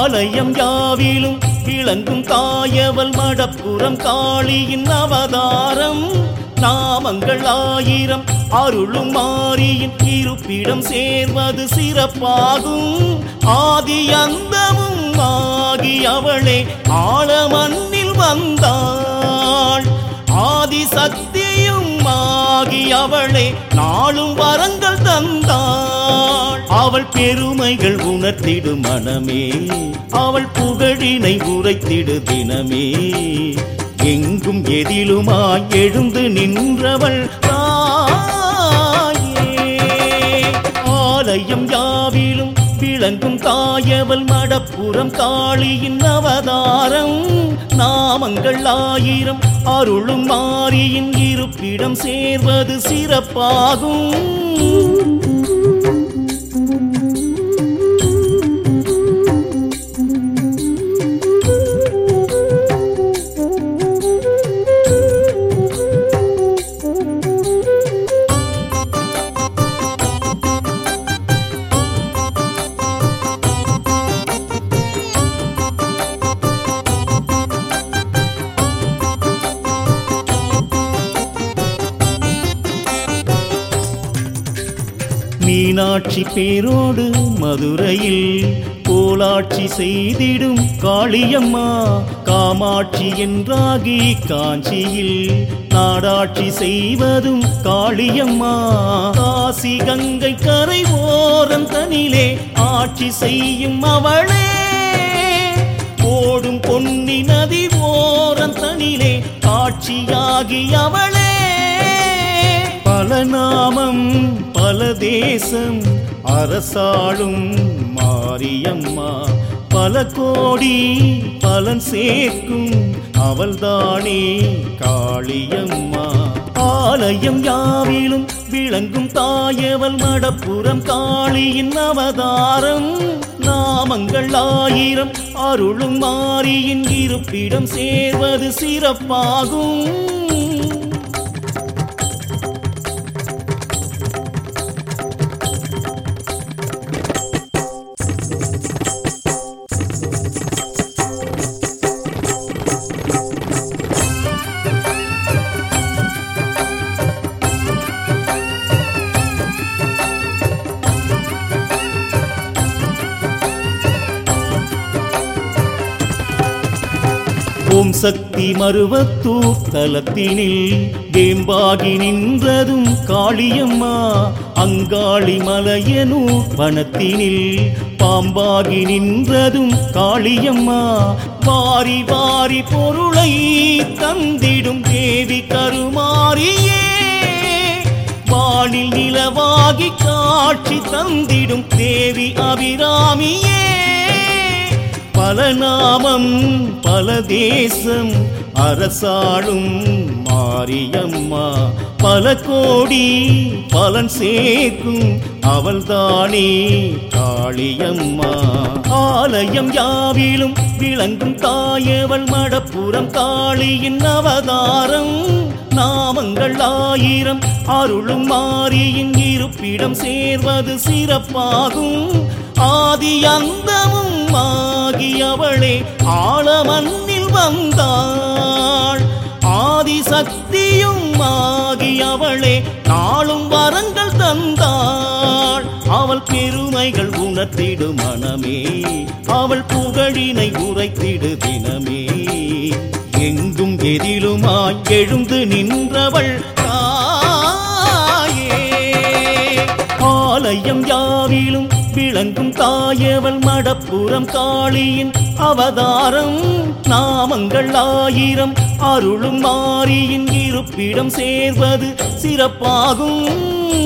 ஆலயம் யாவிலும் விளங்கும் தாயவள் மடப்புறம் காளியின் அவதாரம் நாமங்கள் ஆயிரம் அருளும் மாரியின் இருப்பிடம் சேர்வது சிறப்பாகும் ஆதி அந்தமும் ஆகி அவளே ஆழமண்ணில் வந்தாள் ஆதி சக்தியும் ஆகி அவளே நாளும் வரங்கள் தந்தாள் அவள் பெருமைகள் உணர்த்திடு மனமே அவள் புகழினை உரைத்திடு தினமே எங்கும் எதிலுமாய் எழுந்து நின்றவள் தாயே ஆலயம் யாவிலும் விளங்கும் தாயவள் மடப்புறம் காளியின் அவதாரம் நாமங்கள் ஆயிரம் அருளும் மாரியின் இருப்பிடம் சேர்வது சிறப்பாகும் மீனாட்சி பேரோடு மதுரையில் கோலாட்சி செய்திடும் காளியம்மா காமாட்சி என்றாகி காஞ்சியில் நாடாட்சி செய்வதும் காளியம்மா காசி கங்கை கரை ஓரம் தனிலே ஆட்சி செய்யும் அவளே ஓடும் பொன்னி நதி ஓரம் தனிலே காட்சியாகி அவளே பல நாமம் பல தேசம் அரசாளும் மாரியம்மா பல கோடி பலன் சேர்க்கும் அவள்தானே காளியம்மா ஆலயம் யாவிலும் விளங்கும் தாயவள் மடப்புறம் காளியின் அவதாரம் நாமங்கள் ஆயிரம் அருளும் மாரியின் இருப்பிடம் சேர்வது சிறப்பாகும் ஓம் சக்தி மருவத்தூர் தலத்தினில் வேம்பாகி நின்றதும் காளியம்மா அங்காளி மலையனூர் வனத்தினில் பாம்பாகி நின்றதும் காளியம்மா வாரி வாரி பொருளை தந்திடும் தேவி கருமாரியே வானில் நிலவாகி காட்சி தந்திடும் தேவி அபிராமியே பல நாமம் பல தேசம் அரசாளும் மாரியம்மா பல கோடி பலன் சேர்க்கும் அவள்தானே காளியம்மா ஆலயம் யாவிலும் விளங்கும் தாயவள் மடப்புறம் காளியின் அவதாரம் நாமங்கள் ஆயிரம் அருளும் மாரியின் இருப்பிடம் சேர்வது சிறப்பாகும் ஆதி அந்தமும் ஆகி அவளே ஆழமண்ணில் வந்தாள் ஆதி சக்தியும் ஆகி அவளே நாளும் வரங்கள் தந்தாள் அவள் பெருமைகள் உணர்த்திடு மனமே அவள் புகழினை உரைத்திடு தினமே எங்கும் எதிலுமாய் எழுந்து நின்றவள் தாயே ஆலயம் யாவிலும் விளங்கும் தாயவள் மடப்புறம் காளியின் அவதாரம் நாமங்கள் ஆயிரம் அருளும் மாரியின் இருப்பிடம் சேர்வது சிறப்பாகும்